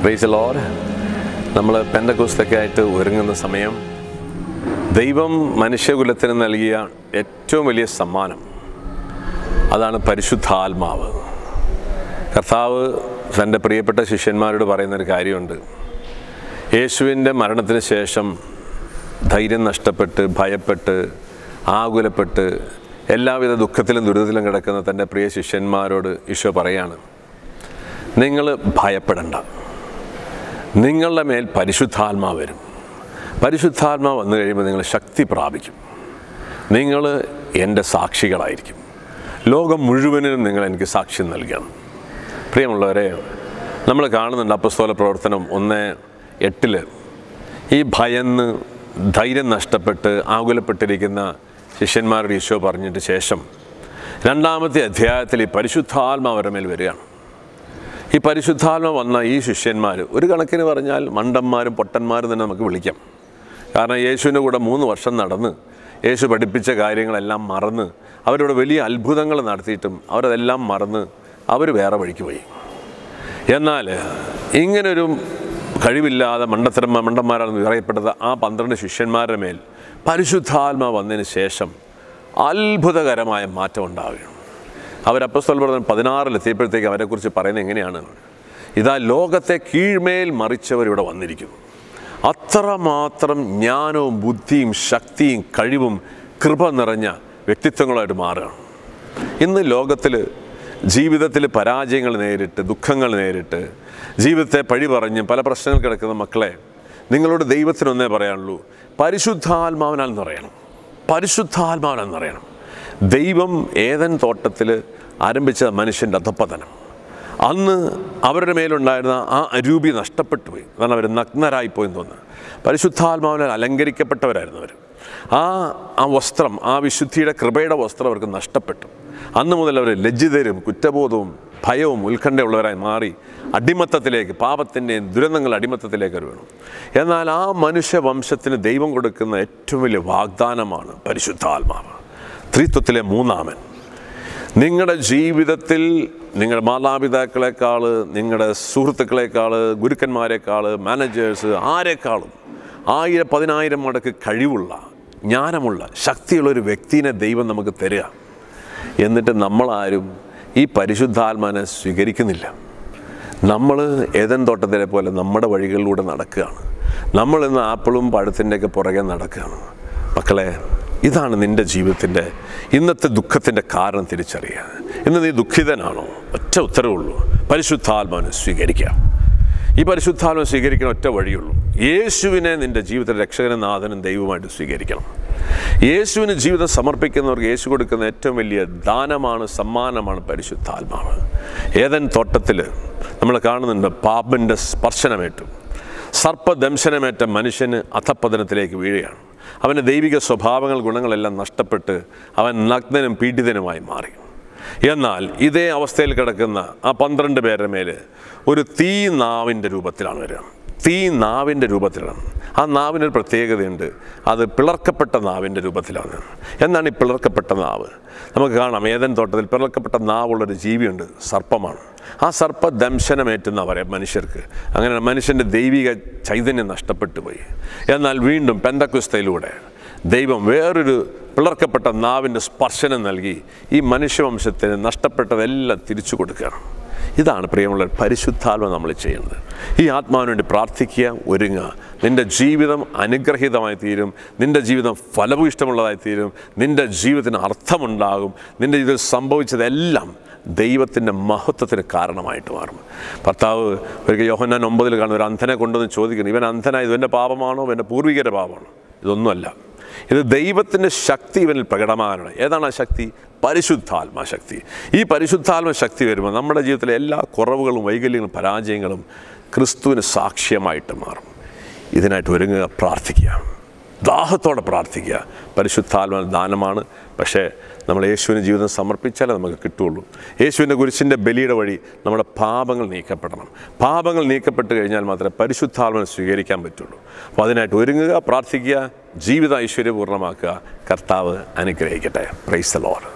price load നമ്മൾ പെന്തക്കോസ്തൊക്കെ ആയിട്ട് ഒരുങ്ങുന്ന സമയം ദൈവം മനുഷ്യകുലത്തിന് നൽകിയ ഏറ്റവും വലിയ സമ്മാനം അതാണ് പരിശുദ്ധാത്മാവ് കർത്താവ് തൻ്റെ പ്രിയപ്പെട്ട ശിഷ്യന്മാരോട് പറയുന്നൊരു കാര്യമുണ്ട് യേശുവിൻ്റെ മരണത്തിന് ശേഷം ധൈര്യം നഷ്ടപ്പെട്ട് ഭയപ്പെട്ട് ആകുലപ്പെട്ട് എല്ലാവിധ ദുഃഖത്തിലും ദുരിതത്തിലും കിടക്കുന്ന തൻ്റെ പ്രിയ ശിഷ്യന്മാരോട് ഈശോ പറയാണ് നിങ്ങൾ ഭയപ്പെടണ്ട നിങ്ങളുടെ മേൽ പരിശുദ്ധാത്മാ വരും പരിശുദ്ധാത്മാ വന്നു കഴിയുമ്പോൾ നിങ്ങൾ ശക്തി പ്രാപിക്കും നിങ്ങൾ എൻ്റെ സാക്ഷികളായിരിക്കും ലോകം മുഴുവനും നിങ്ങൾ എനിക്ക് സാക്ഷ്യം നൽകണം പ്രിയമുള്ളവരെ നമ്മൾ കാണുന്നുണ്ട് അപ്പസ്തോല പ്രവർത്തനം ഒന്ന് എട്ടിൽ ഈ ഭയന്ന് ധൈര്യം നഷ്ടപ്പെട്ട് ആകുലപ്പെട്ടിരിക്കുന്ന ശിഷ്യന്മാരുടെ ഈശോ പറഞ്ഞിട്ട് ശേഷം രണ്ടാമത്തെ അധ്യായത്തിൽ ഈ പരിശുദ്ധാത്മാ അവരുടെ മേൽ വരികയാണ് ഈ പരിശുദ്ധാത്മ വന്ന ഈ ശിഷ്യന്മാർ ഒരു കണക്കിന് പറഞ്ഞാൽ മണ്ടന്മാരും പൊട്ടന്മാരും തന്നെ നമുക്ക് വിളിക്കാം കാരണം യേശുവിൻ്റെ കൂടെ മൂന്ന് വർഷം നടന്ന് യേശു പഠിപ്പിച്ച കാര്യങ്ങളെല്ലാം മറന്ന് അവരോട് വലിയ അത്ഭുതങ്ങൾ നടത്തിയിട്ടും അവരതെല്ലാം മറന്ന് അവർ വേറെ വഴിക്ക് പോയി എന്നാൽ ഇങ്ങനൊരു കഴിവില്ലാതെ മണ്ടത്തരം മണ്ടന്മാരാണെന്ന് പറയപ്പെട്ടത് ആ പന്ത്രണ്ട് ശിഷ്യന്മാരുടെ മേൽ പരിശുദ്ധാത്മ വന്നതിന് ശേഷം അത്ഭുതകരമായ മാറ്റം ഉണ്ടാവുകയാണ് അവർ അപ്പസ്തോല പ്രവർത്തനം പതിനാറിലെത്തിയപ്പോഴത്തേക്ക് അവരെക്കുറിച്ച് പറയുന്നത് എങ്ങനെയാണ് ഇതാ ലോകത്തെ കീഴ്മേൽ മറിച്ചവർ ഇവിടെ വന്നിരിക്കുന്നു അത്രമാത്രം ജ്ഞാനവും ബുദ്ധിയും ശക്തിയും കഴിവും കൃപ നിറഞ്ഞ വ്യക്തിത്വങ്ങളായിട്ട് മാറുകയാണ് ഇന്ന് ലോകത്തിൽ ജീവിതത്തിൽ പരാജയങ്ങൾ നേരിട്ട് ദുഃഖങ്ങൾ നേരിട്ട് ജീവിതത്തെ പഴി പറഞ്ഞ് പല പ്രശ്നങ്ങൾ കിടക്കുന്ന മക്കളെ നിങ്ങളോട് ദൈവത്തിനൊന്നേ പറയാനുള്ളൂ പരിശുദ്ധാത്മാവിനാൽ നിറയണം പരിശുദ്ധാത്മാവിനാൽ നിറയണം ദൈവം ഏതൻ തോട്ടത്തിൽ ആരംഭിച്ച മനുഷ്യൻ്റെ അധപ്പതനം അന്ന് അവരുടെ മേലുണ്ടായിരുന്ന ആ അരൂപി നഷ്ടപ്പെട്ടു പോയി അതാണ് അവർ നഗ്നരായിപ്പോയി തോന്നുന്നത് പരിശുദ്ധാത്മാവിനാൽ അലങ്കരിക്കപ്പെട്ടവരായിരുന്നു അവർ ആ ആ വസ്ത്രം ആ വിശുദ്ധിയുടെ കൃപയുടെ വസ്ത്രം അവർക്ക് നഷ്ടപ്പെട്ടു അന്ന് മുതൽ അവർ ലജ്ജിതരും കുറ്റബോധവും ഭയവും ഉത്കണ്ഠയുള്ളവരായി മാറി അടിമത്തത്തിലേക്ക് പാപത്തിൻ്റെയും ദുരന്തങ്ങളുടെ അടിമത്തത്തിലേക്ക് അവർ വീണു എന്നാൽ ആ മനുഷ്യവംശത്തിന് ദൈവം കൊടുക്കുന്ന ഏറ്റവും വലിയ വാഗ്ദാനമാണ് പരിശുദ്ധാത്മാവ് ത്രിത്വത്തിലെ മൂന്നാമൻ നിങ്ങളുടെ ജീവിതത്തിൽ നിങ്ങളുടെ മാതാപിതാക്കളെക്കാൾ നിങ്ങളുടെ സുഹൃത്തുക്കളെക്കാൾ ഗുരുക്കന്മാരെക്കാൾ മാനേജേഴ്സ് ആരെക്കാളും ആയിരം പതിനായിരം മടക്ക് കഴിവുള്ള ജ്ഞാനമുള്ള ശക്തിയുള്ള ഒരു വ്യക്തിനെ ദൈവം നമുക്ക് തരിക എന്നിട്ട് നമ്മളാരും ഈ പരിശുദ്ധാത്മാനെ സ്വീകരിക്കുന്നില്ല നമ്മൾ ഏതൻ തോട്ടത്തിലെ പോലെ നമ്മുടെ വഴികളിലൂടെ നടക്കുകയാണ് നമ്മൾ ഇന്ന് ആപ്പിളും പഴത്തിൻ്റെയൊക്കെ പുറകെ നടക്കുകയാണ് മക്കളെ ഇതാണ് നിൻ്റെ ജീവിതത്തിൻ്റെ ഇന്നത്തെ ദുഃഖത്തിൻ്റെ കാരണം തിരിച്ചറിയുക ഇന്ന് നീ ദുഃഖിതനാണോ ഒറ്റ ഉത്തരവുള്ളൂ പരിശുദ്ധാത്മാവിനെ സ്വീകരിക്കുക ഈ പരിശുദ്ധാത്മ സ്വീകരിക്കുന്ന ഒറ്റ വഴിയുള്ളൂ യേശുവിനെ നിൻ്റെ ജീവിതത്തിലെ രക്ഷകനും നാഥനും ദൈവമായിട്ട് സ്വീകരിക്കണം യേശുവിന് ജീവിതം സമർപ്പിക്കുന്നവർക്ക് യേശു കൊടുക്കുന്ന ഏറ്റവും വലിയ ദാനമാണ് സമ്മാനമാണ് പരിശുദ്ധാത്മാവ് ഏതൻ തോട്ടത്തിൽ നമ്മൾ കാണുന്നുണ്ട് പാപൻ്റെ സ്പർശനമേറ്റു സർപ്പദംശനമേറ്റ മനുഷ്യന് അധപ്പതനത്തിലേക്ക് വീഴുകയാണ് അവൻ്റെ ദൈവിക സ്വഭാവങ്ങൾ ഗുണങ്ങളെല്ലാം നഷ്ടപ്പെട്ട് അവൻ നഗ്നനും പീഡിതനുമായി മാറി എന്നാൽ ഇതേ അവസ്ഥയിൽ കിടക്കുന്ന ആ പന്ത്രണ്ട് പേരുടെ മേൽ ഒരു തീ നാവിൻ്റെ രൂപത്തിലാണ് വരിക തീ നാവിൻ്റെ രൂപത്തിലാണ് ആ നാവിനൊരു പ്രത്യേകതയുണ്ട് അത് പിളർക്കപ്പെട്ട നാവിൻ്റെ രൂപത്തിലാണ് എന്താണ് ഈ പിളർക്കപ്പെട്ട നാവ് നമുക്ക് കാണാം ഏതൻ തോട്ടത്തിൽ പിളർക്കപ്പെട്ട നാവുള്ളൊരു ജീവിയുണ്ട് സർപ്പമാണ് ആ സർപ്പ ദംശനമേറ്റുന്ന പറയാം മനുഷ്യർക്ക് അങ്ങനെ മനുഷ്യൻ്റെ ദൈവിക ചൈതന്യം നഷ്ടപ്പെട്ടു പോയി എന്നാൽ വീണ്ടും പെന്തക്കുസ്തയിലൂടെ ദൈവം വേറൊരു പിളർക്കപ്പെട്ട നാവിൻ്റെ സ്പർശനം നൽകി ഈ മനുഷ്യവംശത്തിന് നഷ്ടപ്പെട്ടതെല്ലാം തിരിച്ചു കൊടുക്കുകയാണ് ഇതാണ് പ്രിയമുള്ള പരിശുദ്ധാത്മ നമ്മൾ ചെയ്യുന്നത് ഈ ആത്മാവിന് വേണ്ടി പ്രാർത്ഥിക്കുക ഒരുങ്ങുക നിൻ്റെ ജീവിതം അനുഗ്രഹീതമായി തീരും നിൻ്റെ ജീവിതം ഫലഭൂയിഷ്ടമുള്ളതായി തീരും നിൻ്റെ ജീവിതത്തിന് അർത്ഥമുണ്ടാകും നിൻ്റെ ജീവിതത്തിൽ സംഭവിച്ചതെല്ലാം ദൈവത്തിൻ്റെ മഹത്വത്തിന് കാരണമായിട്ട് മാറും ഭർത്താവ് ഒരിക്കൽ യോഹന്നാൻ ഒമ്പതിൽ കാണുന്ന ഒരു അന്ധനെ കൊണ്ടുവന്ന് ചോദിക്കുന്നു ഇവൻ അന്ധനായത് ഇവൻ്റെ പാപമാണോ ഇവൻ്റെ പൂർവികരുടെ പാപമാണോ ഇതൊന്നുമല്ല ഇത് ദൈവത്തിൻ്റെ ശക്തി ഇവനിൽ പ്രകടമാകാനാണ് ഏതാണ് ആ ശക്തി പരിശുദ്ധാത്മാ ശക്തി ഈ പരിശുദ്ധാത്മ ശക്തി വരുമ്പോൾ നമ്മുടെ ജീവിതത്തിലെ എല്ലാ കുറവുകളും വൈകല്യങ്ങളും പരാജയങ്ങളും ക്രിസ്തുവിന് സാക്ഷ്യമായിട്ട് മാറും ഇതിനായിട്ട് ഒരുങ്ങുക പ്രാർത്ഥിക്കുക ദാഹത്തോടെ പ്രാർത്ഥിക്കുക പരിശുദ്ധാത്മ ദാനമാണ് പക്ഷേ നമ്മൾ യേശുവിന് ജീവിതം സമർപ്പിച്ചാലേ നമുക്ക് കിട്ടുള്ളൂ യേശുവിൻ്റെ കുരിശിൻ്റെ ബലിയുടെ വഴി നമ്മുടെ പാപങ്ങൾ നീക്കപ്പെടണം പാപങ്ങൾ നീക്കപ്പെട്ട് കഴിഞ്ഞാൽ മാത്രമേ പരിശുദ്ധാത്മനെ സ്വീകരിക്കാൻ പറ്റുള്ളൂ അപ്പോൾ അതിനായിട്ട് ഒരുങ്ങുക പ്രാർത്ഥിക്കുക ജീവിത ഐശ്വര്യപൂർണ്ണമാക്കുക കർത്താവ് അനുഗ്രഹിക്കട്ടെ പ്രൈസ് ദ ലോർഡ്